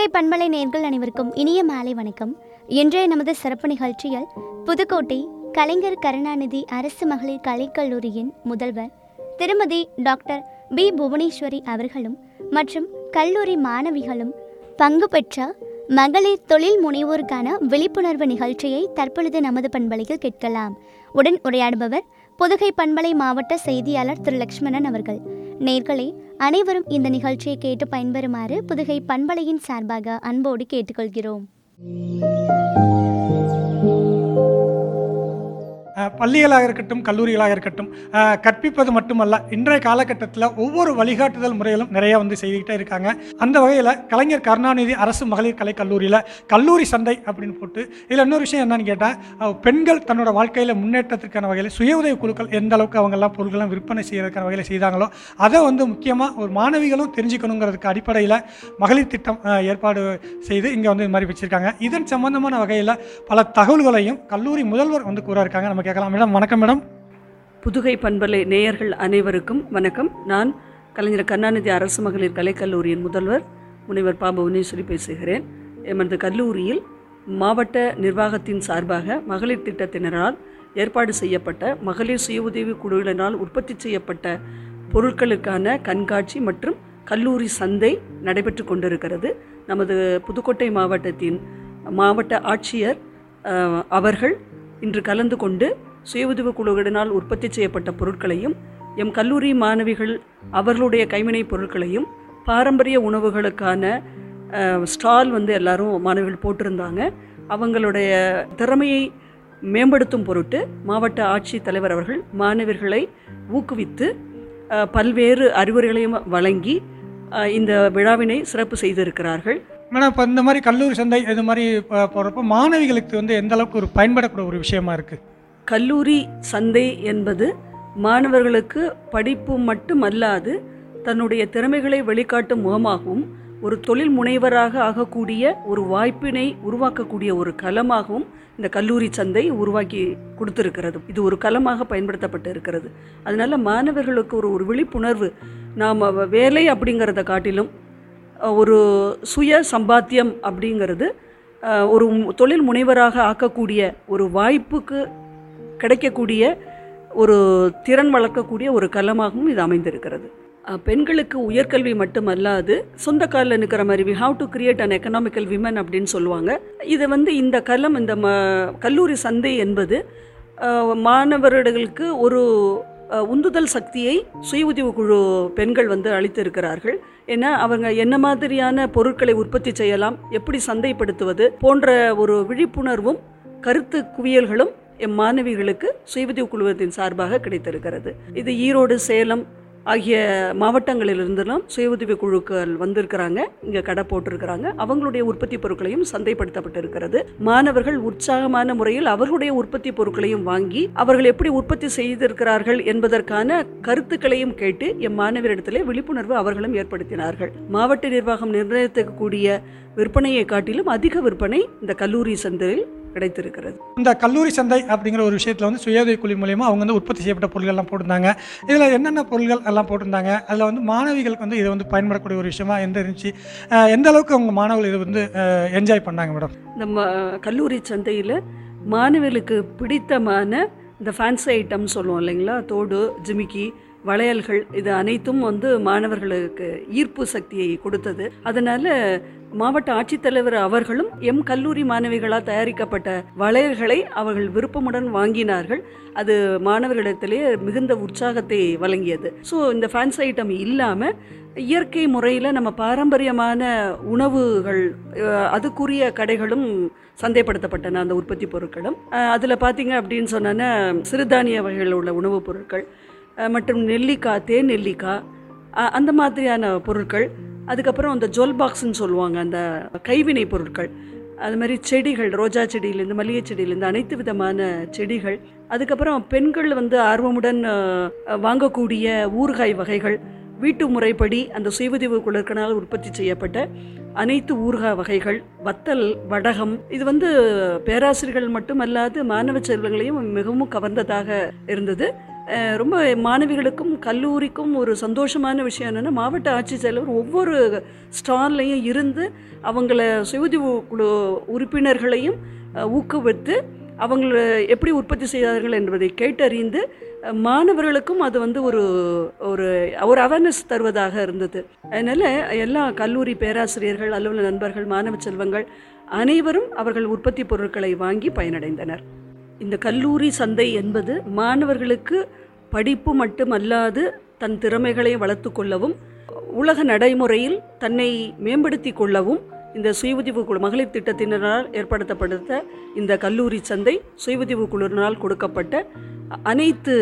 புதுகை பண்பலை நேர்கள் அனைவருக்கும் இனிய மாலை வணக்கம் இன்றைய நமது சிறப்பு நிகழ்ச்சியில் புதுக்கோட்டை கலைஞர் கருணாநிதி அரசு மகளிர் கலைக்கல்லூரியின் முதல்வர் திருமதி டாக்டர் பி புவனேஸ்வரி அவர்களும் மற்றும் கல்லூரி மாணவிகளும் பங்கு பெற்ற மகளிர் தொழில் முனைவோருக்கான விழிப்புணர்வு நிகழ்ச்சியை தற்பொழுது நமது பண்பலையில் கேட்கலாம் உடன் உரையாடுபவர் புதுகை பண்பலை மாவட்ட செய்தியாளர் திரு லக்ஷ்மணன் அவர்கள் நேர்களே அனைவரும் இந்த நிகழ்ச்சியை கேட்டு பயன்பெறுமாறு புதுகை பண்பலையின் சார்பாக அன்போடு கேட்டுக்கொள்கிறோம் அஹ் பள்ளிகளாக இருக்கட்டும் கல்லூரிகளாக இருக்கட்டும் அஹ் கற்பிப்பது மட்டுமல்ல இன்றைய காலகட்டத்தில் ஒவ்வொரு வழிகாட்டுதல் முறையிலும் நிறைய வந்து செய்துக்கிட்டே இருக்காங்க அந்த வகையில் கலைஞர் கருணாநிதி அரசு மகளிர் கலைக் கல்லூரியில் கல்லூரி சந்தை அப்படின்னு போட்டு இதில் இன்னொரு விஷயம் என்னன்னு கேட்டால் பெண்கள் தன்னோட வாழ்க்கையில் முன்னேற்றத்திற்கான வகையில் சுய உதவி குழுக்கள் எந்த அளவுக்கு அவங்கெல்லாம் பொருட்கள்லாம் விற்பனை செய்யறதுக்கான வகையில் செய்தாங்களோ அதை வந்து முக்கியமாக ஒரு மாணவிகளும் தெரிஞ்சுக்கணுங்கிறதுக்கு அடிப்படையில் மகளிர் திட்டம் அஹ், ஏற்பாடு செய்து இங்கே வந்து இது மாதிரி வச்சுருக்காங்க இதன் சம்பந்தமான வகையில் பல தகவல்களையும் கல்லூரி முதல்வர் வந்து கூற இருக்காங்க நம்ம கேட்கலாம் மேடம் வணக்கம் மேடம் புதுகை பண்பலை நேயர்கள் அனைவருக்கும் வணக்கம் நான் கலைஞர் கருணாநிதி அரசு மகளிர் கலைக்கல்லூரியின் முதல்வர் முனைவர் பா புவனேஸ்வரி பேசுகிறேன் எமது கல்லூரியில் மாவட்ட நிர்வாகத்தின் சார்பாக மகளிர் திட்டத்தினரால் ஏற்பாடு செய்யப்பட்ட மகளிர் சுய உதவி குழுவினரால் உற்பத்தி செய்யப்பட்ட பொருட்களுக்கான கண்காட்சி மற்றும் கல்லூரி சந்தை நடைபெற்று கொண்டிருக்கிறது நமது புதுக்கோட்டை மாவட்டத்தின் மாவட்ட ஆட்சியர் அஹ், அவர்கள் இன்று கலந்து கொண்டு சுய உதவிக் குழுவினால் உற்பத்தி செய்யப்பட்ட பொருட்களையும் எம் கல்லூரி மாணவிகள் அவர்களுடைய கைவினைப் பொருட்களையும் பாரம்பரிய உணவுகளுக்கான அஹ், ஸ்டால் வந்து எல்லாரும் மாணவிகள் போட்டிருந்தாங்க அவங்களுடைய திறமையை மேம்படுத்தும் பொருட்டு மாவட்ட ஆட்சித் தலைவர் அவர்கள் மாணவர்களை ஊக்குவித்து அஹ், பல்வேறு அறிவுரைகளையும் வழங்கி அஹ், இந்த விழாவினை சிறப்பு செய்திருக்கிறார்கள் மேடம் இப்போ இந்த மாதிரி கல்லூரி சந்தை இது மாதிரி போ- போறப்போ மாணவிகளுக்கு வந்து எந்த அளவுக்கு ஒரு பயன்படக்கூடிய ஒரு விஷயமா இருக்குது கல்லூரி சந்தை என்பது மாணவர்களுக்கு படிப்பு மட்டுமல்லாது தன்னுடைய திறமைகளை வெளிக்காட்டும் முகமாகவும் ஒரு தொழில் முனைவராக ஆகக்கூடிய ஒரு வாய்ப்பினை உருவாக்கக்கூடிய ஒரு களமாகவும் இந்த கல்லூரி சந்தை உருவாக்கி கொடுத்திருக்கிறது இது ஒரு களமாக பயன்படுத்தப்பட்டு இருக்கிறது அதனால மாணவர்களுக்கு ஒரு ஒரு விழிப்புணர்வு நாம் வேலை அப்படிங்கிறத காட்டிலும் அஹ், ஒரு சுய சம்பாத்தியம் அப்படிங்கிறது அஹ், ஒரு மு- தொழில் முனைவராக ஆக்கக்கூடிய ஒரு வாய்ப்புக்கு கிடைக்கக்கூடிய ஒரு திறன் வளர்க்கக்கூடிய ஒரு களமாகவும் இது அமைந்திருக்கிறது அஹ், பெண்களுக்கு உயர்கல்வி மட்டுமல்லாது சொந்த காலில் நிற்கிற மாதிரி we have to create an economical women அப்படின்னு சொல்லுவாங்க இது வந்து இந்த களம் இந்த ம கல்லூரி சந்தை என்பது அஹ், மாணவர்களுக்கு ஒரு அஹ், உந்துதல் சக்தியை சுய உதவி குழு பெண்கள் வந்து அளித்திருக்கிறார்கள் ஏன்னா அவங்க என்ன மாதிரியான பொருட்களை உற்பத்தி செய்யலாம் எப்படி சந்தைப்படுத்துவது போன்ற ஒரு விழிப்புணர்வும் கருத்து குவியல்களும் எம் மாணவிகளுக்கு சுய உதவி குழுவத்தின் சார்பாக கிடைத்திருக்கிறது இது ஈரோடு சேலம் ஆகிய மாவட்டங்களிலிருந்தெல்லாம் சுய உதவி குழுக்கள் வந்திருக்கிறாங்க இங்கே கடை போட்டிருக்கிறாங்க அவங்களுடைய உற்பத்தி பொருட்களையும் சந்தைப்படுத்தப்பட்டிருக்கிறது மாணவர்கள் உற்சாகமான முறையில் அவர்களுடைய உற்பத்தி பொருட்களையும் வாங்கி அவர்கள் எப்படி உற்பத்தி செய்திருக்கிறார்கள் என்பதற்கான கருத்துக்களையும் கேட்டு எம் மாணவரிடத்திலே விழிப்புணர்வு அவர்களும் ஏற்படுத்தினார்கள் மாவட்ட நிர்வாகம் நிர்ணயிக்கக்கூடிய விற்பனையை காட்டிலும் அதிக விற்பனை இந்த கல்லூரி சந்தையில் கிடைத்திருக்கிறது இந்த கல்லூரி சந்தை அப்படிங்கிற ஒரு விஷயத்தில் வந்து சுய உதவி குழு மூலியமாக அவங்க வந்து உற்பத்தி செய்யப்பட்ட பொருட்கள் எல்லாம் போட்டிருந்தாங்க இதில் என்னென்ன பொருட்கள் எல்லாம் போட்டிருந்தாங்க அதில் வந்து மாணவிகளுக்கு வந்து இது வந்து பயன்படக்கூடிய ஒரு விஷயமா எந்த இருந்துச்சு அஹ் எந்த அளவுக்கு அவங்க மாணவர்கள் இது வந்து என்ஜாய் பண்ணாங்க மேடம் இந்த ம கல்லூரி சந்தையில் மாணவர்களுக்கு பிடித்தமான இந்த ஃபேன்சி ஐட்டம் சொல்லுவோம் இல்லைங்களா தோடு ஜிமிக்கி வளையல்கள் இது அனைத்தும் வந்து மாணவர்களுக்கு ஈர்ப்பு சக்தியை கொடுத்தது அதனால் மாவட்ட ஆட்சித்தலைவர் அவர்களும் எம் கல்லூரி மாணவிகளால் தயாரிக்கப்பட்ட வளையல்களை அவர்கள் விருப்பமுடன் வாங்கினார்கள் அது மாணவர்களிடத்திலே மிகுந்த உற்சாகத்தை வழங்கியது ஸோ இந்த ஃபேன்சி ஐட்டம் இல்லாமல் இயற்கை முறையில் நம்ம பாரம்பரியமான உணவுகள் அஹ், அதுக்குரிய கடைகளும் சந்தைப்படுத்தப்பட்டன அந்த உற்பத்தி பொருட்களும் அதில் பார்த்தீங்க அப்படின்னு சொன்னோன்னா சிறுதானிய வகைகள் உள்ள உணவுப் பொருட்கள் அஹ், மற்றும் நெல்லிக்காய் தேன் நெல்லிக்காய் அஹ், அந்த மாதிரியான பொருட்கள் அதுக்கப்புறம் அந்த ஜுவல் பாக்ஸ்ன்னு சொல்லுவாங்க அந்த கைவினை பொருட்கள் அது மாதிரி செடிகள் ரோஜா செடியிலேருந்து மல்லிகை செடியிலேருந்து அனைத்து விதமான செடிகள் அதுக்கப்புறம் பெண்கள் வந்து ஆர்வமுடன் அஹ், வாங்கக்கூடிய ஊறுகாய் வகைகள் வீட்டு முறைப்படி அந்த சுயஉதவி குழுக்களால் உற்பத்தி செய்யப்பட்ட அனைத்து ஊறுகாய் வகைகள் வத்தல் வடகம் இது வந்து பேராசிரியர்கள் மட்டுமல்லாது மாணவ செல்வங்களையும் மிகவும் கவர்ந்ததாக இருந்தது அஹ், ரொம்ப மாணவிகளுக்கும் கல்லூரிக்கும் ஒரு சந்தோஷமான விஷயம் என்னென்னா மாவட்ட ஆட்சித்தலைவர் ஒவ்வொரு ஸ்டால்லையும் இருந்து அவங்கள சுயஉதவி குழு உறுப்பினர்களையும் அஹ், ஊக்குவித்து அவங்கள எப்படி உற்பத்தி செய்தார்கள் என்பதை கேட்டறிந்து அஹ், மாணவர்களுக்கும் அது வந்து ஒரு ஒரு ஒரு அவேர்னஸ் தருவதாக இருந்தது அதனால் எல்லா கல்லூரி பேராசிரியர்கள் அலுவலக நண்பர்கள் மாணவ செல்வங்கள் அனைவரும் அவர்கள் உற்பத்தி பொருட்களை வாங்கி பயனடைந்தனர் இந்த கல்லூரி சந்தை என்பது மாணவர்களுக்கு படிப்பு மட்டுமல்லாது தன் திறமைகளை வளர்த்து கொள்ளவும் உலக நடைமுறையில் தன்னை மேம்படுத்தி கொள்ளவும் இந்த சுய உதவி குழு மகளிர் திட்டத்தினரால் ஏற்படுத்தப்படுத்த இந்த கல்லூரி சந்தை சுய உதவி குழுவினால் கொடுக்கப்பட்ட அ- அனைத்து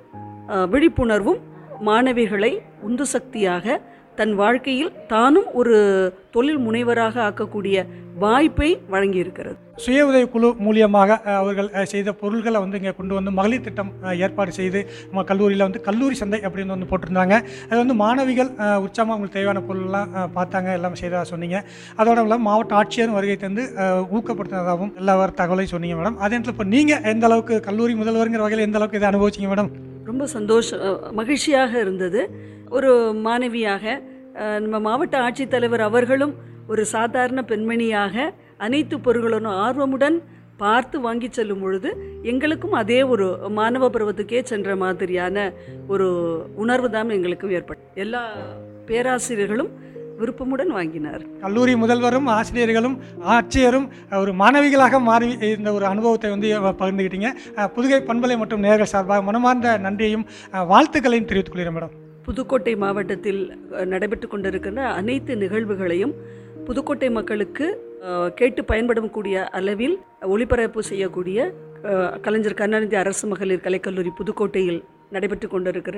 அ, விழிப்புணர்வும் மாணவிகளை உந்து சக்தியாக தன் வாழ்க்கையில் தானும் ஒரு தொழில் முனைவராக ஆக்கக்கூடிய வாய்ப்பை வழங்கியிருக்கிறது சுய உதவி குழு மூலியமாக அஹ், அவர்கள் அஹ், செய்த பொருள்களை வந்து இங்கே கொண்டு வந்து மகளிர் திட்டம் அஹ், ஏற்பாடு செய்து நம்ம கல்லூரியில் வந்து கல்லூரி சந்தை அப்படின்னு வந்து போட்டிருந்தாங்க அது வந்து மாணவிகள் அஹ், உற்சாகமாக அவங்களுக்கு தேவையான பொருள்லாம் அஹ், பார்த்தாங்க எல்லாம் செய்ததாக சொன்னீங்க அதோட இல்லாமல் மாவட்ட ஆட்சியரும் வருகை தந்து அஹ், ஊக்கப்படுத்தினதாகவும் எல்லா ஒரு தகவலையும் சொன்னீங்க மேடம் அதே நேரத்தில் இப்போ நீங்கள் எந்த அளவுக்கு கல்லூரி முதல்வருங்கிற வகையில் எந்த அளவுக்கு இதை அனுபவிச்சிங்க மேடம் ரொம்ப சந்தோஷ அஹ், மகிழ்ச்சியாக இருந்தது ஒரு மாணவியாக அஹ், நம்ம மாவட்ட ஆட்சித்தலைவர் அவர்களும் ஒரு சாதாரண பெண்மணியாக அனைத்து பொருள்களும் ஆர்வமுடன் பார்த்து வாங்கி செல்லும் பொழுது எங்களுக்கும் அதே ஒரு மாணவ பருவத்துக்கே சென்ற மாதிரியான ஒரு உணர்வு தான் எங்களுக்கும் ஏற்பட்டது எல்லா பேராசிரியர்களும் விருப்பமுடன் வாங்கினார் கல்லூரி முதல்வரும் ஆசிரியர்களும் ஆட்சியரும் ஒரு மாணவிகளாக மாறி இந்த ஒரு அனுபவத்தை வந்து பகிர்ந்துக்கிட்டீங்க அஹ், புதுகை பண்பலை மற்றும் நேர்கள் சார்பாக மனமார்ந்த நன்றியையும் அஹ், வாழ்த்துக்களையும் தெரிவித்துக் கொள்கிறேன் மேடம் புதுக்கோட்டை மாவட்டத்தில் அஹ், நடைபெற்று கொண்டிருக்கின்ற அனைத்து நிகழ்வுகளையும் புதுக்கோட்டை மக்களுக்கு அஹ், கேட்டு பயன்படக்கூடிய அளவில் ஒளிபரப்பு செய்யக்கூடிய அஹ், கலைஞர் கருணாநிதி அரசு மகளிர் கலைக்கல்லூரி புதுக்கோட்டையில் நடைபெற்று கொண்டிருக்கிற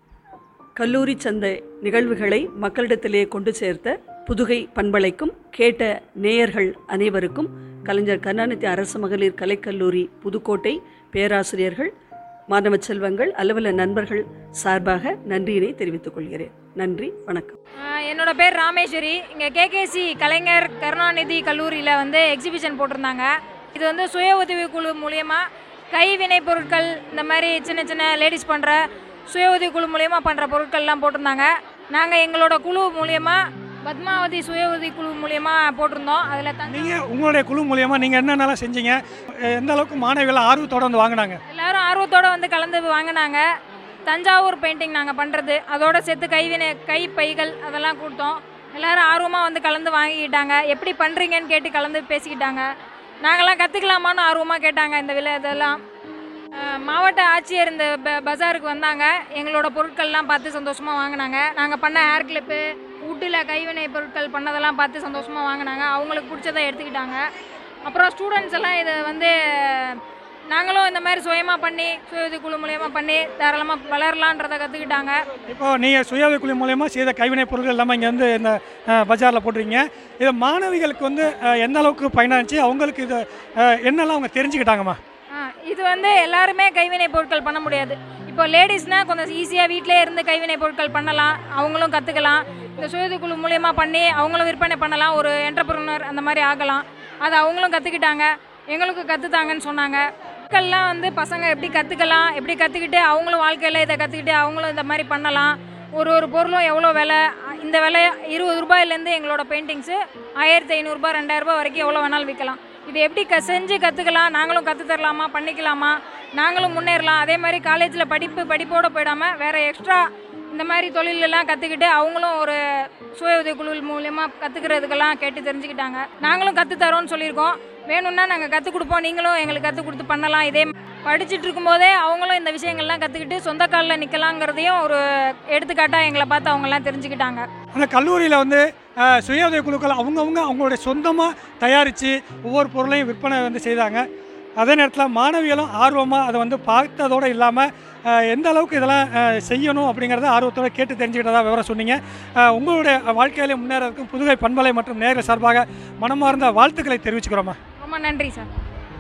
கல்லூரி சந்தை நிகழ்வுகளை மக்களிடத்திலே கொண்டு சேர்த்த புதுகை பண்பலைக்கும் கேட்ட நேயர்கள் அனைவருக்கும் கலைஞர் கருணாநிதி அரசு மகளிர் கலைக்கல்லூரி புதுக்கோட்டை பேராசிரியர்கள் மாணவ செல்வங்கள் அலுவலக நண்பர்கள் சார்பாக நன்றியினை தெரிவித்துக் கொள்கிறேன் நன்றி வணக்கம் ஆஹ் என்னோட பேர் ராமேஸ்வரி இங்கே கேகேசி கலைஞர் கருணாநிதி கல்லூரியில் வந்து எக்ஸிபிஷன் போட்டிருந்தாங்க இது வந்து சுய உதவி குழு மூலயமா கைவினை பொருட்கள் இந்த மாதிரி சின்ன சின்ன லேடிஸ் பண்ணுற சுய உதவி குழு மூலயமா பண்ணுற பொருட்கள்லாம் போட்டிருந்தாங்க நாங்கள் எங்களோட குழு மூலயமா பத்மாவதி சுய உதவி குழு மூலயமா போட்டிருந்தோம் அதில் தங்க நீங்கள் உங்களுடைய குழு மூலியமா நீங்கள் என்னென்னலாம் செஞ்சீங்க அஹ், எந்த அளவுக்கு மாணவிகள் ஆர்வத்தோட வந்து வாங்கினாங்க எல்லாரும் ஆர்வத்தோட வந்து கலந்து வாங்கினாங்க தஞ்சாவூர் பெயிண்டிங் நாங்கள் பண்ணுறது அதோட சேர்த்து கைவினை கை பைகள் அதெல்லாம் கொடுத்தோம் எல்லாரும் ஆர்வமாக வந்து கலந்து வாங்கிக்கிட்டாங்க எப்படி பண்ணுறீங்கன்னு கேட்டு கலந்து பேசிக்கிட்டாங்க நாங்களாம் கற்றுக்கலாமான்னு ஆர்வமாக கேட்டாங்க இந்த விலை இதெல்லாம் அஹ், மாவட்ட ஆட்சியர் இந்த ப பஜாருக்கு வந்தாங்க எங்களோட பொருட்கள்லாம் பார்த்து சந்தோஷமாக வாங்கினாங்க நாங்கள் பண்ண ஹேர் கிளிப்பு உட்டில் கைவினை பொருட்கள் பண்ணதெல்லாம் பார்த்து சந்தோஷமாக வாங்கினாங்க அவங்களுக்கு பிடிச்சதை எடுத்துக்கிட்டாங்க அப்புறம் ஸ்டூடெண்ட்ஸ் எல்லாம் இதை வந்து நாங்களும் இந்த மாதிரி சுயமாக பண்ணி சுய உதவி குழு மூலயமா பண்ணி தாராளமாக வளரலான்றதை கற்றுக்கிட்டாங்க இப்போ நீங்கள் சுய உதவி குழு மூலயமா செய்த கைவினை பொருட்கள் எல்லாமே இங்கே வந்து இந்த அஹ், பஜாரில் போட்டிருக்கீங்க இதை மாணவிகளுக்கு வந்து அஹ், எந்த அளவுக்கு பயனாச்சு அவங்களுக்கு இது அஹ், என்னெல்லாம் அவங்க தெரிஞ்சுக்கிட்டாங்கம்மா ஆ இது வந்து எல்லாருமே கைவினை பொருட்கள் பண்ண முடியாது இப்போ லேடிஸ்னால் கொஞ்சம் ஈஸியாக வீட்டிலே இருந்து கைவினை பொருட்கள் பண்ணலாம் அவங்களும் கற்றுக்கலாம் இந்த சுயது குழு மூலியமாக பண்ணி அவங்களும் விற்பனை பண்ணலாம் ஒரு என்டர்பிரினர் அந்த மாதிரி ஆகலாம் அது அவங்களும் கற்றுக்கிட்டாங்க எங்களுக்கு கற்றுத்தாங்கன்னு சொன்னாங்க மக்கள்லாம் வந்து பசங்க எப்படி கற்றுக்கலாம் எப்படி கற்றுக்கிட்டு அவங்களும் வாழ்க்கையில் இதை கற்றுக்கிட்டு அவங்களும் இந்த மாதிரி பண்ணலாம் ஒரு ஒரு பொருளும் எவ்வளோ விலை இந்த விலை இருபது ரூபாயிலேருந்து எங்களோட பெயிண்டிங்ஸு ஆயிரத்தி ஐநூறுரூபா ரெண்டாயிரரூபா வரைக்கும் எவ்வளோ வேணாலும் விற்கலாம் இது எப்படி க செஞ்சு கற்றுக்கலாம் நாங்களும் கற்றுத் தரலாமா பண்ணிக்கலாமா நாங்களும் முன்னேறலாம் அதே மாதிரி காலேஜில் படிப்பு படிப்போடு போயிடாமல் வேறு எக்ஸ்ட்ரா இந்த மாதிரி தொழிலெல்லாம் கற்றுக்கிட்டு அவங்களும் ஒரு சுய உதவி குழு மூலயமா கற்றுக்கிறதுக்கெல்லாம் கேட்டு தெரிஞ்சுக்கிட்டாங்க நாங்களும் கற்றுத் தரோன்னு சொல்லியிருக்கோம் வேணும்னா நாங்கள் கற்றுக் கொடுப்போம் நீங்களும் எங்களுக்கு கற்றுக் கொடுத்து பண்ணலாம் இதே படிச்சுட்டு இருக்கும்போதே அவங்களும் இந்த விஷயங்கள்லாம் கற்றுக்கிட்டு சொந்த காலில் நிற்கலாங்கிறதையும் ஒரு எடுத்துக்காட்டாக எங்களை பார்த்து அவங்கெல்லாம் தெரிஞ்சுக்கிட்டாங்க அந்த கல்லூரியில் வந்து அஹ், சுய உதவி குழுக்கள் அவங்கவுங்க அவங்களுடைய சொந்தமாக தயாரித்து ஒவ்வொரு பொருளையும் விற்பனை வந்து செய்தாங்க அதே நேரத்தில் மாணவிகளும் ஆர்வமாக அதை வந்து பார்த்ததோடு இல்லாமல் எந்த அளவுக்கு இதெல்லாம் அஹ், செய்யணும் அப்படிங்கிறத ஆர்வத்தோடு கேட்டு தெரிஞ்சுக்கிட்டதா விவரம் சொன்னீங்க அஹ், உங்களுடைய வாழ்க்கையில முன்னேறதுக்கும் புதுகை பண்பலை மற்றும் நேர சார்பாக மனமார்ந்த வாழ்த்துக்களை தெரிவிச்சுக்கிறோமா ரொம்ப நன்றி சார்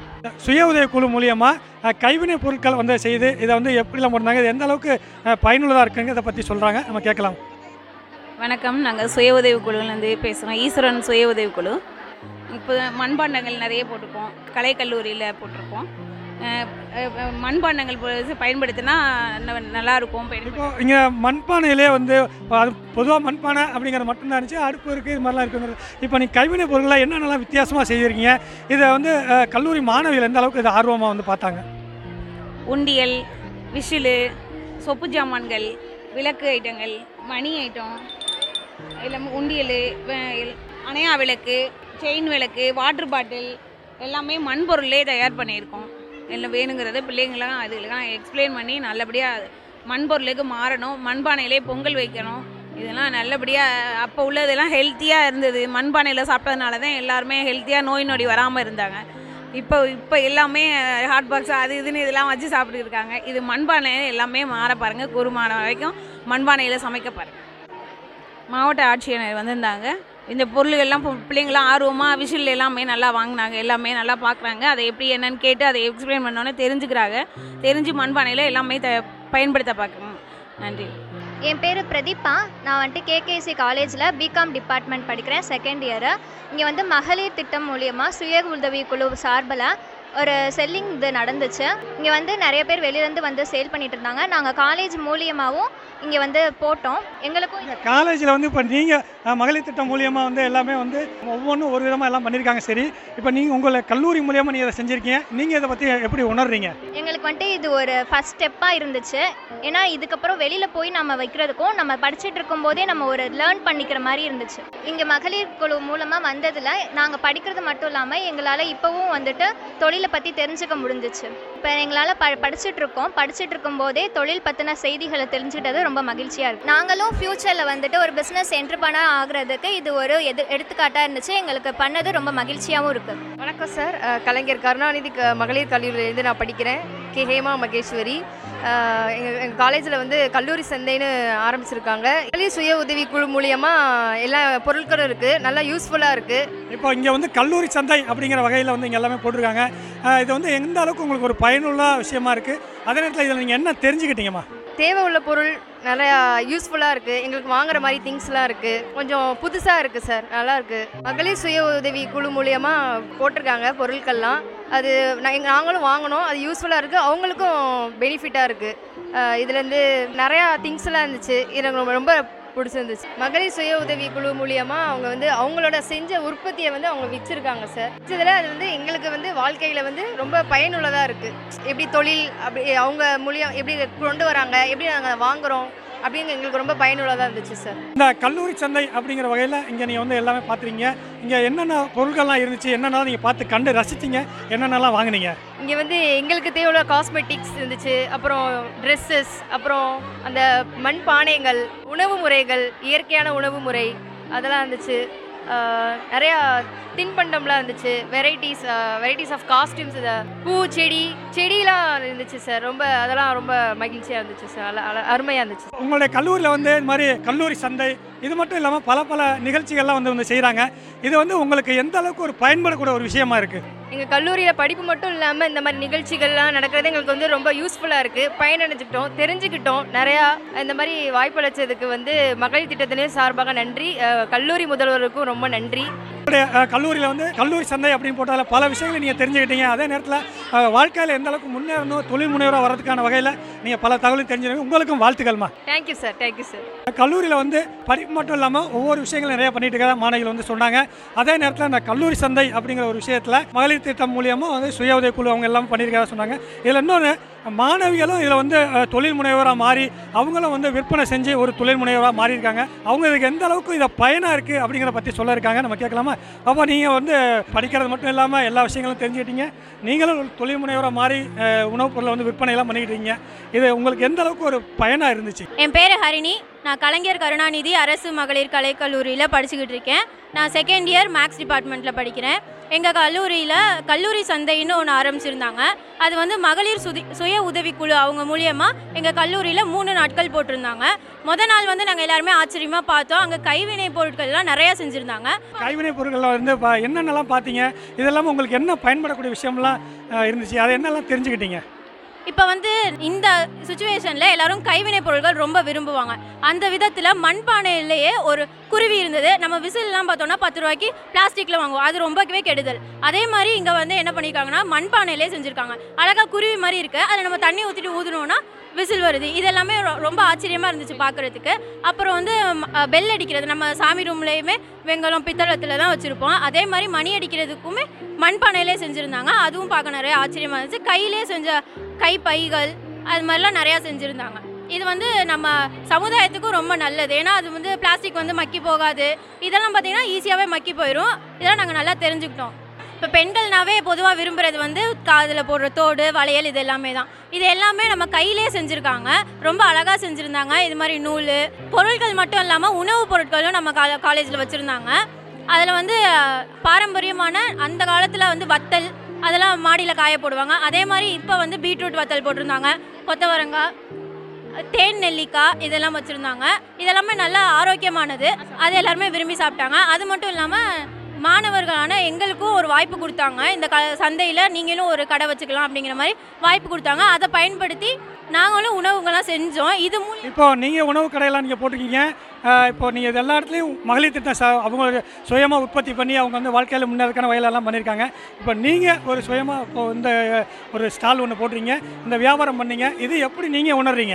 சுய உதவி குழு மூலியமாக கைவினை பொருட்கள் வந்து செய்து இதை வந்து எப்படிலாம் பண்ணாங்க இது எந்த அளவுக்கு பயனுள்ளதாக இருக்குங்க இதை பற்றி சொல்கிறாங்க நம்ம கேட்கலாம் வணக்கம் நாங்கள் சுய உதவி குழுவிலேருந்து பேசுகிறோம் ஈஸ்வரன் சுய உதவி குழு இப்போ மண்பாண்டங்கள் நிறைய போட்டிருக்கோம் கலைக்கல்லூரியில் போட்டிருக்கோம் அஹ், அஹ், மண்பாண்டங்கள் பொ- பயன்படுத்தினா ந- நல்லா இருக்கும் பயன்படுத்த இப்போ இங்கே மண்பானையிலே வந்து அது பொதுவாக மண்பானை அப்படிங்கிறது மட்டும்தான் இருந்துச்சு அடுப்பு இருக்குது இது மாதிரிலாம் இருக்குங்கிறது இப்போ நீங்கள் கைவினை பொருட்களை என்னென்னலாம் வித்தியாசமாக செய்திருக்கீங்க இதை வந்து அஹ், கல்லூரி மாணவிகள் எந்த அளவுக்கு இதை ஆர்வமாக வந்து பார்த்தாங்க உண்டியல் விசிலு சொப்பு ஜாமான்கள் விளக்கு ஐட்டங்கள் மணி ஐட்டம் எல்லாம் உண்டியல் வெ- அணையா விளக்கு செயின் விளக்கு வாட்டர் பாட்டில் எல்லாமே மண் பொருளே தயார் பண்ணியிருக்கோம் எல்லாம் வேணுங்கிறத பிள்ளைங்களாம் அதுலாம் எக்ஸ்பிளைன் பண்ணி நல்லபடியாக மண் பொருளுக்கு மாறணும் மண்பானையிலே பொங்கல் வைக்கணும் இதெல்லாம் நல்லபடியாக அப்போ உள்ளதெல்லாம் ஹெல்த்தியாக இருந்தது மண்பானையில் சாப்பிட்டதுனால தான் எல்லாருமே ஹெல்த்தியாக நோய் நொடி வராமல் இருந்தாங்க இப்போ இப்போ எல்லாமே ஹாட் பாக்ஸ் அது இதுன்னு இதெல்லாம் வச்சு சாப்பிட்டு இருக்காங்க இது மண்பானை எல்லாமே மாற பாருங்க குருமான வரைக்கும் மண்பானையில் சமைக்க பாருங்க மாவட்ட ஆட்சியர் வந்திருந்தாங்க இந்த பொருள்கள்லாம் இப்போ பிள்ளைங்களாம் ஆர்வமாக விசில் எல்லாமே நல்லா வாங்கினாங்க எல்லாமே நல்லா பார்க்குறாங்க அதை எப்படி என்னன்னு கேட்டு அதை எக்ஸ்பிளைன் பண்ணோன்னே தெரிஞ்சுக்கிறாங்க தெரிஞ்சு மண்பானையில் எல்லாமே த பயன்படுத்த பார்க்கணும் நன்றி என் பேர் பிரதீபா நான் வந்துட்டு கேகேசி காலேஜில் பிகாம் டிபார்ட்மெண்ட் படிக்கிறேன் செகண்ட் இயரு இங்கே வந்து மகளிர் திட்டம் மூலியமாக சுய உதவி குழு சார்பில் ஒரு செல்லிங் இது நடந்துச்சு இங்கே வந்து நிறைய பேர் வெளியிலேருந்து வந்து சேல் பண்ணிட்டு இருந்தாங்க நாங்கள் காலேஜ் மூலியமாகவும் இங்கே வந்து போட்டோம் எங்களுக்கும் இது- காலேஜில் வந்து இப்போ நீங்கள் மகளிர் திட்டம் மூலியமாக வந்து எல்லாமே வந்து ஒவ்வொன்றும் ஒரு விதமாக எல்லாம் பண்ணியிருக்காங்க சரி இப்போ நீங்கள் உங்களை கல்லூரி மூலியமாக நீங்கள் இதை செஞ்சுருக்கீங்க நீங்கள் இதை பற்றி எப்படி உணர்றீங்க எங்களுக்கு வந்துட்டு இது ஒரு ஃபஸ்ட் ஸ்டெப்பாக இருந்துச்சு ஏன்னா இதுக்கப்புறம் வெளியில் போய் நம்ம வைக்கிறதுக்கும் நம்ம படிச்சுட்டு இருக்கும்போதே நம்ம ஒரு லேர்ன் பண்ணிக்கிற மாதிரி இருந்துச்சு இங்கே மகளிர் குழு மூலமாக வந்ததில் நாங்கள் படிக்கிறது மட்டும் இல்லாமல் எங்களால் இப்போவும் வந்துட்டு தொழிலை பற்றி தெரிஞ்சுக்க முடிஞ்சிச்சு இப்போ எங்களால் ப படிச்சுட்டு இருக்கோம் படிச்சுட்டு இருக்கும்போதே தொழில் பற்றின செய்திகளை தெரிஞ்சுக்கிட்டது ரொம்ப மகிழ்ச்சியாக இருக்குது நாங்களும் ஃப்யூச்சரில் வந்துட்டு ஒரு பிஸ்னஸ் என்டர்பனர் ஆகுறதுக்கு இது ஒரு எது எடுத்துக்காட்டாக இருந்துச்சு எங்களுக்கு பண்ணது ரொம்ப மகிழ்ச்சியாகவும் இருக்குது வணக்கம் சார் அஹ் கலைஞர் கருணாநிதி க மகளிர் கல்லூரியிலேருந்து நான் படிக்கிறேன் கே ஹேமா மகேஸ்வரி எங்கள் எங்கள் காலேஜில் வந்து கல்லூரி சந்தைன்னு ஆரம்பிச்சிருக்காங்க மகளிர் சுய உதவி குழு மூலியமாக எல்லா பொருட்களும் இருக்குது நல்லா யூஸ்ஃபுல்லாக இருக்குது இப்போ இங்கே வந்து கல்லூரி சந்தை அப்படிங்கிற வகையில் வந்து இங்கே எல்லாமே போட்டிருக்காங்க அஹ் இது வந்து எந்த அளவுக்கு உங்களுக்கு ஒரு பயனுள்ள விஷயமா இருக்குது அதே நேரத்தில் இதில் நீங்கள் என்ன தெரிஞ்சுக்கிட்டீங்கம்மா தேவை உள்ள பொருள் நிறையா யூஸ்ஃபுல்லாக இருக்குது எங்களுக்கு வாங்குற மாதிரி திங்ஸ்லாம் இருக்குது கொஞ்சம் புதுசாக இருக்குது சார் நல்லா இருக்குது மகளிர் சுய உதவி குழு மூலியமாக போட்டிருக்காங்க பொருட்கள்லாம் அது நாங்க- நாங்களும் வாங்கினோம் அது யூஸ்ஃபுல்லாக இருக்குது அவங்களுக்கும் பெனிஃபிட்டாக இருக்குது இதுலேருந்து நிறையா திங்ஸ்லாம் இருந்துச்சு இது எனக்கு ரொம்ப- ரொம்ப பிடிச்சிருந்துச்சு மகளிர் சுய உதவி குழு மூலியமாக அவங்க வந்து அவங்களோட செஞ்ச உற்பத்தியை வந்து அவங்க விற்றுருக்காங்க சார் இதில் அது வந்து எங்களுக்கு வந்து வாழ்க்கையில் வந்து ரொம்ப பயனுள்ளதாக இருக்குது எப்படி தொழில் அப்படி அவங்க மூலியம் எப்படி இதை கொண்டு வராங்க எப்படி நாங்கள் வாங்குகிறோம் அப்படின்னு எங்களுக்கு ரொம்ப பயனுள்ளதாக இருந்துச்சு சார் இந்த கல்லூரி சந்தை அப்படிங்கிற வகையில் இங்கே நீங்கள் வந்து எல்லாமே பார்த்துறீங்க இங்கே என்னென்ன பொருட்கள்லாம் இருந்துச்சு என்னென்னலாம் நீங்கள் பார்த்து கண்டு ரசிச்சிங்க என்னென்னலாம் வாங்குனீங்க இங்கே வந்து எங்களுக்கு தேவையான காஸ்மெட்டிக்ஸ் இருந்துச்சு அப்புறம் ட்ரெஸ்ஸஸ் அப்புறம் அந்த மண் பானைகள் உணவு முறைகள் இயற்கையான உணவு முறை அதெல்லாம் இருந்துச்சு ஆஹ் நிறையா தின்பண்டம்லாம் இருந்துச்சு வெரைட்டிஸ் வெரைட்டிஸ் ஆஃப் காஸ்டியூம்ஸ் இதை பூ செடி செடிலாம் இருந்துச்சு சார் ரொம்ப அதெல்லாம் ரொம்ப மகிழ்ச்சியாக இருந்துச்சு சார் அல அல அருமையாக இருந்துச்சு உங்களுடைய கல்லூரியில் வந்து இது மாதிரி கல்லூரி சந்தை இது மட்டும் இல்லாமல் பல பல நிகழ்ச்சிகள்லாம் வந்து வந்து செய்கிறாங்க இது வந்து உங்களுக்கு எந்த அளவுக்கு ஒரு பயன்படக்கூடிய ஒரு விஷயமா இருக்குது எங்கள் கல்லூரியில் படிப்பு மட்டும் இல்லாமல் இந்த மாதிரி நிகழ்ச்சிகள்லாம் நடக்கிறது எங்களுக்கு வந்து ரொம்ப யூஸ்ஃபுல்லாக இருக்குது பயனடைஞ்சுக்கிட்டோம் தெரிஞ்சுக்கிட்டோம் நிறையா இந்த மாதிரி வாய்ப்பளிச்சதுக்கு வந்து மகளிர் திட்டத்தினே சார்பாக நன்றி அஹ் கல்லூரி முதல்வருக்கும் ரொம்ப நன்றி உங்களுடைய கல்லூரியில் வந்து கல்லூரி சந்தை அப்படின்னு போட்டால பல விஷயங்களை நீங்கள் தெரிஞ்சுக்கிட்டீங்க அதே நேரத்தில் வாழ்க்கையில் எந்த அளவுக்கு முன்னேறணும் தொழில் முனைவராக வரதுக்கான வகையில் நீங்கள் பல தகவலும் தெரிஞ்சுருங்க உங்களுக்கும் வாழ்த்துக்கள்மா தேங்க்யூ சார் தேங்க்யூ சார் கல்லூரியில் வந்து படிப்பு மட்டும் இல்லாமல் ஒவ்வொரு விஷயங்களும் நிறைய பண்ணிட்டு இருக்க மாணவிகள் வந்து சொன்னாங்க அதே நேரத்தில் இந்த கல்லூரி சந்தை அப்படிங்கிற ஒரு விஷயத்தில் மகளிர் திட்டம் மூலியமாக வந்து சுய உதவி குழு அவங்க எல்லாம் பண்ணியிருக்கதா சொன்னாங்க இதில் இன்னொன்று மாணவிகளும் இதில் வந்து அஹ், தொழில் முனைவராக மாறி அவங்களும் வந்து விற்பனை செஞ்சு ஒரு தொழில் முனைவராக மாறி இருக்காங்க அவங்க இதுக்கு எந்த அளவுக்கு இதை பயனாக இருக்குது அப்படிங்கிற பற்றி சொல்ல இருக்காங்க நம்ம கேட்கலாமா அப்போ நீங்கள் வந்து படிக்கிறது மட்டும் இல்லாமல் எல்லா விஷயங்களும் தெரிஞ்சுக்கிட்டீங்க நீங்களும் ஒரு தொழில் முனைவராக மாறி அஹ், உணவுப் பொருளை வந்து விற்பனை எல்லாம் பண்ணிக்கிட்டு இருக்கீங்க இது உங்களுக்கு எந்த அளவுக்கு ஒரு பயனாக இருந்துச்சு என் பேர் ஹரிணி நான் கலைஞர் கருணாநிதி அரசு மகளிர் கலைக்கல்லூரியில் படிச்சுக்கிட்டு இருக்கேன் நான் செகண்ட் இயர் மேக்ஸ் டிபார்ட்மெண்ட்டில் படிக்கிறேன் எங்கள் கல்லூரியில் கல்லூரி சந்தைன்னு ஒன்று ஆரம்பிச்சிருந்தாங்க அது வந்து மகளிர் சுதி சுய உதவிக்குழு அவங்க மூலியமாக எங்கள் கல்லூரியில் மூணு நாட்கள் போட்டிருந்தாங்க முத நாள் வந்து நாங்கள் எல்லாருமே ஆச்சரியமாக பார்த்தோம் அங்கே கைவினை பொருட்கள்லாம் நிறையா செஞ்சுருந்தாங்க கைவினை பொருட்களில் வந்து இப்போ என்னென்னலாம் பார்த்தீங்க இதெல்லாம் உங்களுக்கு என்ன பயன்படக்கூடிய விஷயம்லாம் அஹ், இருந்துச்சு அதை என்னெல்லாம் தெரிஞ்சுக்கிட்டீங்க இப்போ வந்து இந்த சுச்சுவேஷனில் எல்லாரும் கைவினைப் பொருட்கள் ரொம்ப விரும்புவாங்க அந்த விதத்தில் மண்பானையிலேயே ஒரு குருவி இருந்தது நம்ம விசில்லாம் பார்த்தோம்னா பத்து ரூபாய்க்கு பிளாஸ்டிக்கில் வாங்குவோம் அது ரொம்பவே கெடுதல் அதே மாதிரி இங்கே வந்து என்ன பண்ணியிருக்காங்கன்னா மண்பானையிலே செஞ்சுருக்காங்க அழகாக குருவி மாதிரி இருக்கு அதில் நம்ம தண்ணி ஊற்றிட்டு ஊதுனோன்னா விசில் வருது இது எல்லாமே ரொ- ரொம்ப ஆச்சரியமாக இருந்துச்சு பார்க்குறதுக்கு அப்புறம் வந்து பெல் அடிக்கிறது நம்ம சாமி ரூம்லேயுமே வெங்கலம் பித்தளத்தில் தான் வச்சுருப்போம் அதே மாதிரி மணி அடிக்கிறதுக்குமே மண்பானையிலே செஞ்சுருந்தாங்க அதுவும் பார்க்க நிறைய ஆச்சரியமாக இருந்துச்சு கையிலே செஞ்ச கை பைகள் அது மாதிரிலாம் நிறையா செஞ்சுருந்தாங்க இது வந்து நம்ம சமுதாயத்துக்கும் ரொம்ப நல்லது ஏன்னா அது வந்து பிளாஸ்டிக் வந்து மக்கி போகாது இதெல்லாம் பார்த்தீங்கன்னா ஈஸியாகவே மக்கி போயிடும் இதெல்லாம் நாங்கள் நல்லா தெரிஞ்சுக்கிட்டோம் இப்போ பெண்கள்னாவே பொதுவாக விரும்புறது வந்து காதில் போடுற தோடு வளையல் இது எல்லாமே தான் இது எல்லாமே நம்ம கையிலே செஞ்சுருக்காங்க ரொம்ப அழகாக செஞ்சுருந்தாங்க இது மாதிரி நூல் பொருட்கள் மட்டும் இல்லாமல் உணவுப் பொருட்களும் நம்ம கா காலேஜில் வச்சுருந்தாங்க அதில் வந்து அஹ், பாரம்பரியமான அந்த காலத்தில் வந்து வத்தல் அதெல்லாம் மாடியில் காய போடுவாங்க அதே மாதிரி இப்போ வந்து பீட்ரூட் வத்தல் போட்டிருந்தாங்க கொத்தவரங்காய் தேன் நெல்லிக்காய் இதெல்லாம் வச்சுருந்தாங்க இதெல்லாமே நல்லா ஆரோக்கியமானது அது எல்லாருமே விரும்பி சாப்பிட்டாங்க அது மட்டும் இல்லாமல் மாணவர்களான எங்களுக்கும் ஒரு வாய்ப்பு கொடுத்தாங்க இந்த க சந்தையில் நீங்களும் ஒரு கடை வச்சுக்கலாம் அப்படிங்கிற மாதிரி வாய்ப்பு கொடுத்தாங்க அதை பயன்படுத்தி நாங்களும் உணவுகள்லாம் செஞ்சோம் இது மூலியம் இப்போ நீங்கள் உணவு கடையெல்லாம் நீங்கள் போட்டிருக்கீங்க அஹ் இப்போ நீங்கள் இது எல்லா இடத்துலையும் மகளிர் திட்டம் ச அவங்க சுயமாக உற்பத்தி பண்ணி அவங்க வந்து வாழ்க்கையில் முன்னேறக்கான வயலெல்லாம் பண்ணியிருக்காங்க இப்போ நீங்கள் ஒரு சுயமாக இப்போ இந்த ஒரு ஸ்டால் ஒன்று போடுறீங்க இந்த வியாபாரம் பண்ணீங்க இது எப்படி நீங்கள் உணர்றீங்க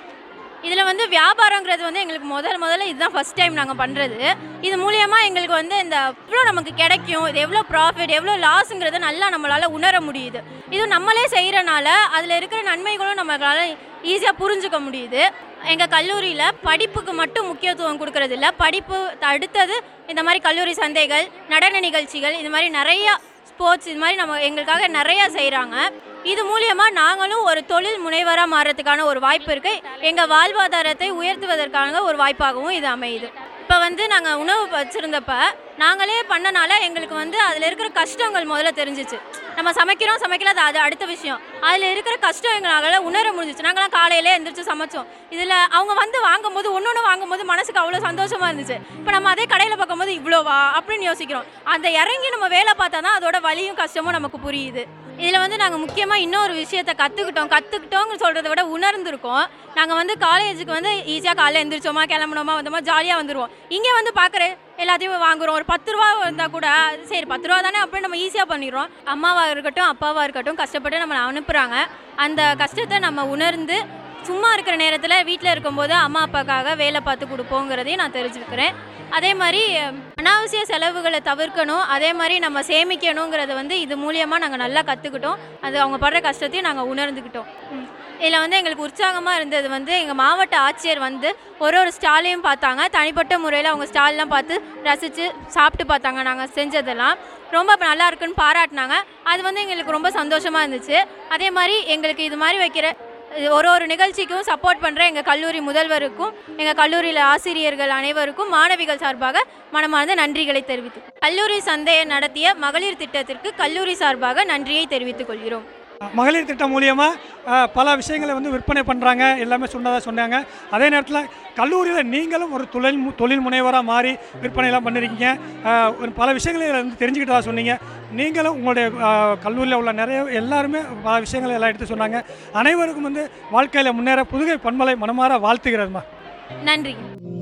இதில் வந்து வியாபாரங்கிறது வந்து எங்களுக்கு முதல் முதல்ல இதுதான் ஃபஸ்ட் டைம் நாங்கள் பண்ணுறது இது மூலியமாக எங்களுக்கு வந்து இந்த எவ்வளோ நமக்கு கிடைக்கும் இது எவ்வளோ ப்ராஃபிட் எவ்வளோ லாஸுங்கிறத நல்லா நம்மளால் உணர முடியுது இது நம்மளே செய்கிறனால அதில் இருக்கிற நன்மைகளும் நம்மளால் ஈஸியாக புரிஞ்சுக்க முடியுது எங்கள் கல்லூரியில் படிப்புக்கு மட்டும் முக்கியத்துவம் கொடுக்கறது இல்ல படிப்பு அடுத்தது இந்த மாதிரி கல்லூரி சந்தைகள் நடன நிகழ்ச்சிகள் இது மாதிரி நிறையா ஸ்போர்ட்ஸ் இது மாதிரி நம்ம எங்களுக்காக நிறையா செய்கிறாங்க இது மூலியமாக நாங்களும் ஒரு தொழில் முனைவராக மாறுறதுக்கான ஒரு வாய்ப்பு இருக்குது எங்கள் வாழ்வாதாரத்தை உயர்த்துவதற்கான ஒரு வாய்ப்பாகவும் இது அமையுது இப்போ வந்து நாங்கள் உணவு வச்சுருந்தப்ப நாங்களே பண்ணனால எங்களுக்கு வந்து அதில் இருக்கிற கஷ்டங்கள் முதல்ல தெரிஞ்சிச்சு நம்ம சமைக்கிறோம் சமைக்கல அது அது அடுத்த விஷயம் அதில் இருக்கிற கஷ்டம் எங்களால் உணர முடிஞ்சிச்சு நாங்களாம் காலையிலே எந்திரிச்சு சமைச்சோம் இதில் அவங்க வந்து வாங்கும்போது ஒன்று ஒன்று வாங்கும்போது மனசுக்கு அவ்வளோ சந்தோஷமாக இருந்துச்சு இப்போ நம்ம அதே கடையில் பார்க்கும்போது இவ்வளோவா அப்படின்னு யோசிக்கிறோம் அந்த இறங்கி நம்ம வேலை பார்த்தா தான் அதோட வலியும் கஷ்டமும் நமக்கு புரியுது இதில் வந்து நாங்கள் முக்கியமாக இன்னொரு விஷயத்தை கற்றுக்கிட்டோம் கற்றுக்கிட்டோங்க சொல்கிறத விட உணர்ந்திருக்கோம் நாங்கள் வந்து காலேஜுக்கு வந்து ஈஸியாக காலையில் எந்திரிச்சோமா கிளம்பணுமா வந்தோமா ஜாலியாக வந்துடுவோம் இங்கே வந்து பார்க்குற எல்லாத்தையும் வாங்குறோம் ஒரு பத்து ரூபா இருந்தால் கூட சரி பத்து ரூபா தானே அப்படின்னு நம்ம ஈஸியாக பண்ணிடுறோம் அம்மாவாக இருக்கட்டும் அப்பாவாக இருக்கட்டும் கஷ்டப்பட்டு நம்மளை அனுப்புகிறாங்க அந்த கஷ்டத்தை நம்ம உணர்ந்து சும்மா இருக்கிற நேரத்தில் வீட்டில் இருக்கும்போது அம்மா அப்பாக்காக வேலை பார்த்து கொடுப்போங்கிறதையும் நான் தெரிஞ்சுக்கிறேன் அதே மாதிரி அனாவசிய செலவுகளை தவிர்க்கணும் அதே மாதிரி நம்ம சேமிக்கணுங்கிறத வந்து இது மூலியமாக நாங்கள் நல்லா கற்றுக்கிட்டோம் அது அவங்க படுற கஷ்டத்தையும் நாங்கள் உணர்ந்துக்கிட்டோம் இதில் வந்து எங்களுக்கு உற்சாகமாக இருந்தது வந்து எங்கள் மாவட்ட ஆட்சியர் வந்து ஒரு ஒரு ஸ்டாலையும் பார்த்தாங்க தனிப்பட்ட முறையில் அவங்க ஸ்டால்லாம் பார்த்து ரசித்து சாப்பிட்டு பார்த்தாங்க நாங்கள் செஞ்சதெல்லாம் ரொம்ப நல்லா இருக்குன்னு பாராட்டினாங்க அது வந்து எங்களுக்கு ரொம்ப சந்தோஷமாக இருந்துச்சு அதே மாதிரி எங்களுக்கு இது மாதிரி வைக்கிற இது ஒரு ஒரு நிகழ்ச்சிக்கும் சப்போர்ட் பண்ணுற எங்கள் கல்லூரி முதல்வருக்கும் எங்கள் கல்லூரியில் ஆசிரியர்கள் அனைவருக்கும் மாணவிகள் சார்பாக மனமார்ந்த நன்றிகளை தெரிவித்து கல்லூரி சந்தையை நடத்திய மகளிர் திட்டத்திற்கு கல்லூரி சார்பாக நன்றியை தெரிவித்துக் கொள்கிறோம் மகளிர் திட்டம் மூலியமாக பல விஷயங்களை வந்து விற்பனை பண்ணுறாங்க எல்லாமே சொன்னதாக சொன்னாங்க அதே நேரத்தில் கல்லூரியில் நீங்களும் ஒரு தொழில் மு- தொழில் முனைவராக மாறி விற்பனையெல்லாம் பண்ணியிருக்கீங்க அஹ், ஒரு பல விஷயங்களை இதுல வந்து தெரிஞ்சுக்கிட்டதா சொன்னீங்க நீங்களும் உங்களுடைய கல்லூரியில் உள்ள நிறைய எல்லாருமே பல விஷயங்களை எல்லாம் எடுத்து சொன்னாங்க அனைவருக்கும் வந்து வாழ்க்கையில் முன்னேற புதுகை பண்பலை மனமாற வாழ்த்துகிறதுமா நன்றி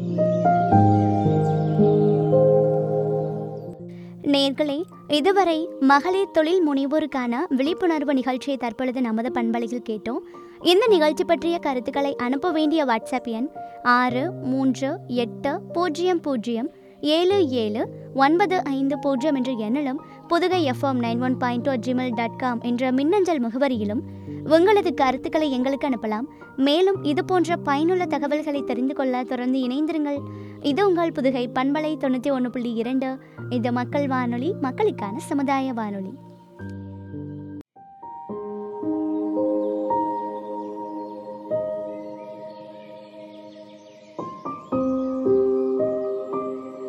நேர்களே இதுவரை மகளிர் தொழில் முனைவோருக்கான விழிப்புணர்வு நிகழ்ச்சியை தற்பொழுது நமது பண்பலையில் கேட்டோம் இந்த நிகழ்ச்சி பற்றிய கருத்துக்களை அனுப்ப வேண்டிய வாட்ஸ்அப் எண் ஆறு மூன்று எட்டு பூஜ்ஜியம் பூஜ்ஜியம் ஏழு ஏழு ஒன்பது ஐந்து பூஜ்ஜியம் என்ற எண்ணிலும் Pudugai FM nine one point Gmail dot com என்ற மின்னஞ்சல் முகவரியிலும் உங்களது கருத்துக்களை எங்களுக்கு அனுப்பலாம் மேலும் இது போன்ற பயனுள்ள தகவல்களை தெரிந்து கொள்ள தொடர்ந்து இணைந்திருங்கள் இது உங்கள் புதுகை பண்பலை தொண்ணூற்றி ஒன்று புள்ளி இரண்டு இது மக்கள் வானொலி மக்களுக்கான சமுதாய வானொலி